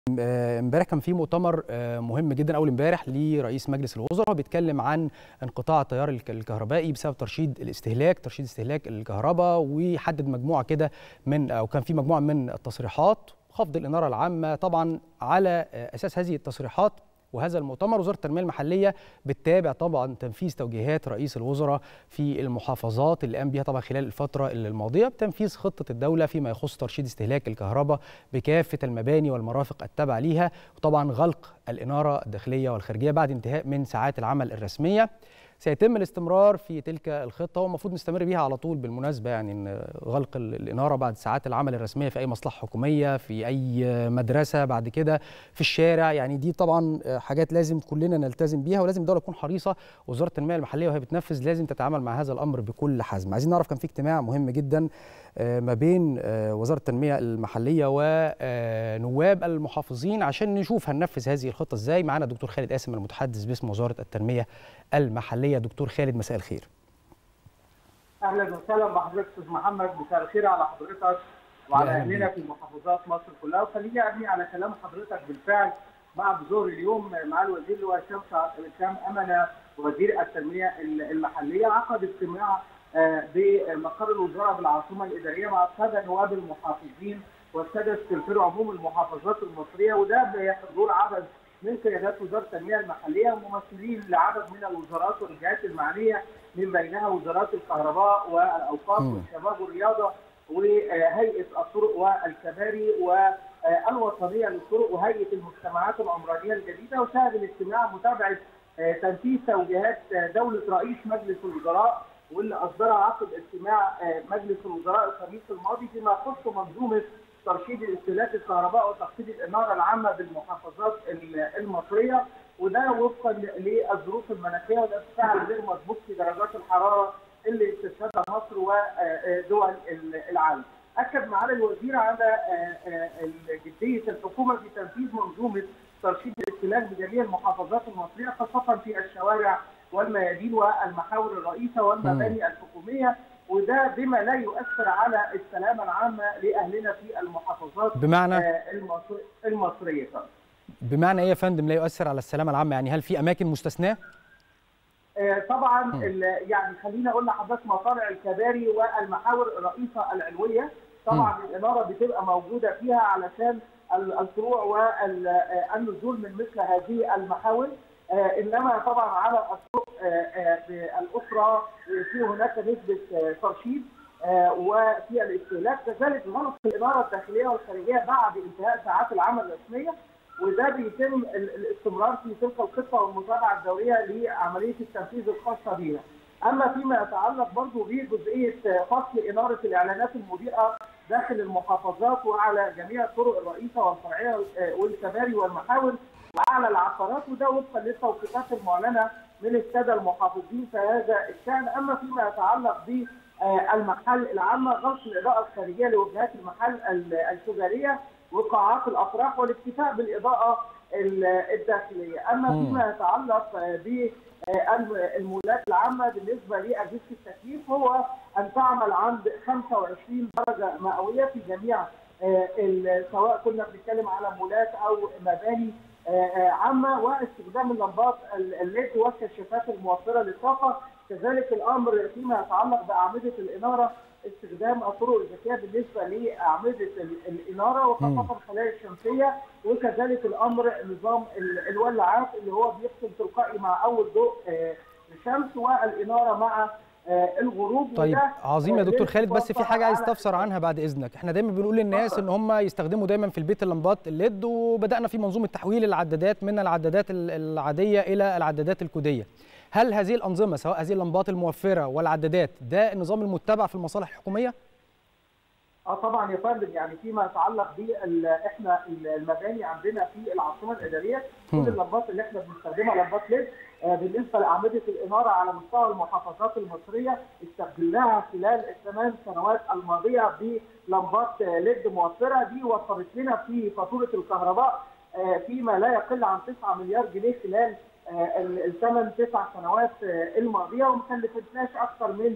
امبارح كان في مؤتمر مهم جدا اول امبارح لرئيس مجلس الوزراء بيتكلم عن انقطاع التيار الكهربائي بسبب ترشيد الاستهلاك ترشيد استهلاك الكهرباء ويحدد مجموعه كده من او كان في مجموعه من التصريحات خفض الاناره العامه طبعا على اساس هذه التصريحات وهذا المؤتمر وزاره التنميه المحليه بتتابع طبعا تنفيذ توجيهات رئيس الوزراء في المحافظات اللي قام بها طبعا خلال الفتره الماضيه بتنفيذ خطه الدوله فيما يخص ترشيد استهلاك الكهرباء بكافه المباني والمرافق التابعه ليها وطبعا غلق الاناره الداخليه والخارجيه بعد انتهاء من ساعات العمل الرسميه سيتم الاستمرار في تلك الخطه والمفروض نستمر بيها على طول بالمناسبه يعني ان غلق الاناره بعد ساعات العمل الرسميه في اي مصلحه حكوميه في اي مدرسه بعد كده في الشارع يعني دي طبعا حاجات لازم كلنا نلتزم بيها ولازم الدوله تكون حريصه وزاره التنميه المحليه وهي بتنفذ لازم تتعامل مع هذا الامر بكل حزم عايزين نعرف كان في اجتماع مهم جدا ما بين وزاره التنميه المحليه ونواب المحافظين عشان نشوف هننفذ هذه الخطه ازاي معانا الدكتور خالد قاسم المتحدث باسم وزاره التنميه المحليه دكتور خالد مساء الخير اهلا وسهلا بحضرتك استاذ محمد مساء الخير على حضرتك وعلى اهلنا في محافظات مصر كلها وخليني ابني على كلام حضرتك بالفعل بعد ظهر اليوم مع الوزير اللي هو هشام امنه وزير التنميه المحليه عقد اجتماع بمقر الوزاره بالعاصمه الاداريه مع الساده نواب المحافظين والساده سكرتير عموم المحافظات المصريه وده بحضور عدد من قيادات وزاره التنميه المحليه وممثلين لعدد من الوزارات والجهات المعنيه من بينها وزارات الكهرباء والاوقاف والشباب والرياضه وهيئه الطرق والكباري والوطنيه للطرق وهيئه المجتمعات العمرانيه الجديده وشهد الاجتماع متابعه تنفيذ توجيهات دوله رئيس مجلس الوزراء واللي اصدرها عقب اجتماع مجلس الوزراء الخميس الماضي فيما يخص منظومه ترشيد استهلاك الكهرباء وتخفيض الاناره العامه بالمحافظات المصريه وده وفقا للظروف المناخيه والارتفاع الغير مسبوق في درجات الحراره اللي بتشهدها مصر ودول العالم. اكد معالي الوزير على جديه الحكومه في تنفيذ منظومه ترشيد الاستهلاك بجميع المحافظات المصريه خاصه في الشوارع والميادين والمحاور الرئيسه والمباني الحكوميه وده بما لا يؤثر على السلامه العامه لاهلنا في المحافظات بمعنى المصريه بمعنى ايه يا فندم لا يؤثر على السلامه العامه يعني هل في اماكن مستثناه؟ طبعا يعني خليني اقول لحضرتك مطالع الكباري والمحاور الرئيسه العلويه طبعا م. الاناره بتبقى موجوده فيها علشان الطلوع والنزول من مثل هذه المحاور انما طبعا على الطرق الاخرى في هناك نسبه ترشيد وفي الاستهلاك كذلك غلق الاناره الداخليه والخارجيه بعد انتهاء ساعات العمل الرسميه وده بيتم الاستمرار في تلك الخطه والمتابعه الدوريه لعمليه التنفيذ الخاصه بها. اما فيما يتعلق برضه بجزئيه فصل اناره الاعلانات المضيئه داخل المحافظات وعلى جميع الطرق الرئيسه والفرعيه والكباري والمحاور وعلى العقارات وده وفقا للتوقيتات المعلنه من الساده المحافظين في هذا الشان اما فيما يتعلق بالمحل العامه غلق الاضاءه الخارجيه لوجهات المحل التجاريه وقاعات الافراح والاكتفاء بالاضاءه الداخليه اما فيما يتعلق بالمولات العامه بالنسبه لاجهزه التكييف هو ان تعمل عند 25 درجه مئويه في جميع سواء كنا بنتكلم على مولات او مباني عامه واستخدام اللمبات الليد والكشافات الموفره للطاقه كذلك الامر فيما يتعلق باعمده الاناره استخدام الطرق الذكيه بالنسبه لاعمده الاناره وخاصه الخلايا الشمسيه وكذلك الامر نظام الولاعات اللي هو بيفصل تلقائي مع اول ضوء الشمس والاناره مع الغروب طيب عظيم يا دكتور خالد بس في حاجه عايز استفسر عنها بعد اذنك احنا دايما بنقول للناس ان هم يستخدموا دايما في البيت اللمبات الليد وبدانا في منظومه تحويل العدادات من العدادات العاديه الى العدادات الكوديه هل هذه الانظمه سواء هذه اللمبات الموفره والعدادات ده النظام المتبع في المصالح الحكوميه اه طبعا يا فندم يعني فيما يتعلق ب احنا المباني عندنا في العاصمه الاداريه كل اللمبات اللي احنا بنستخدمها لمبات ليد آه بالنسبه لاعمده الاناره على مستوى المحافظات المصريه استخدمناها خلال الثمان سنوات الماضيه بلمبات ليد موفره دي وفرت لنا في فاتوره الكهرباء آه فيما لا يقل عن 9 مليار جنيه خلال الثمان تسع سنوات الماضيه وما كلفتناش اكثر من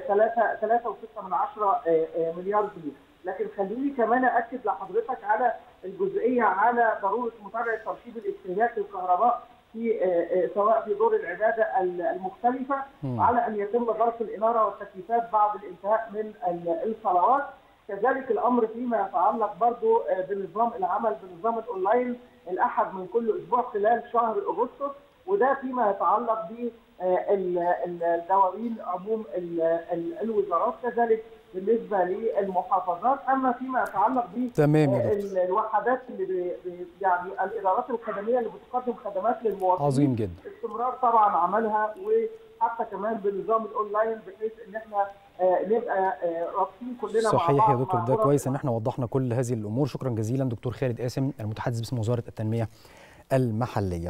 3 3.6 من 10 مليار جنيه لكن خليني كمان اكد لحضرتك على الجزئيه على ضروره متابعه ترشيد الاستهلاك الكهرباء في سواء في دور العباده المختلفه وعلى ان يتم ضبط الاناره والتكييفات بعد الانتهاء من الصلوات كذلك الامر فيما يتعلق برضه بنظام العمل بنظام الاونلاين الاحد من كل اسبوع خلال شهر اغسطس وده فيما يتعلق بالدواوين عموم الوزارات كذلك بالنسبه للمحافظات اما فيما يتعلق بالوحدات اللي بي يعني الادارات الخدميه اللي بتقدم خدمات للمواطنين عظيم جدا استمرار طبعا عملها وحتى كمان بنظام الاونلاين بحيث ان احنا نبقى رابطين كلنا صحيح مع بعض يا دكتور ده كويس ان احنا وضحنا كل هذه الامور شكرا جزيلا دكتور خالد قاسم المتحدث باسم وزاره التنميه المحليه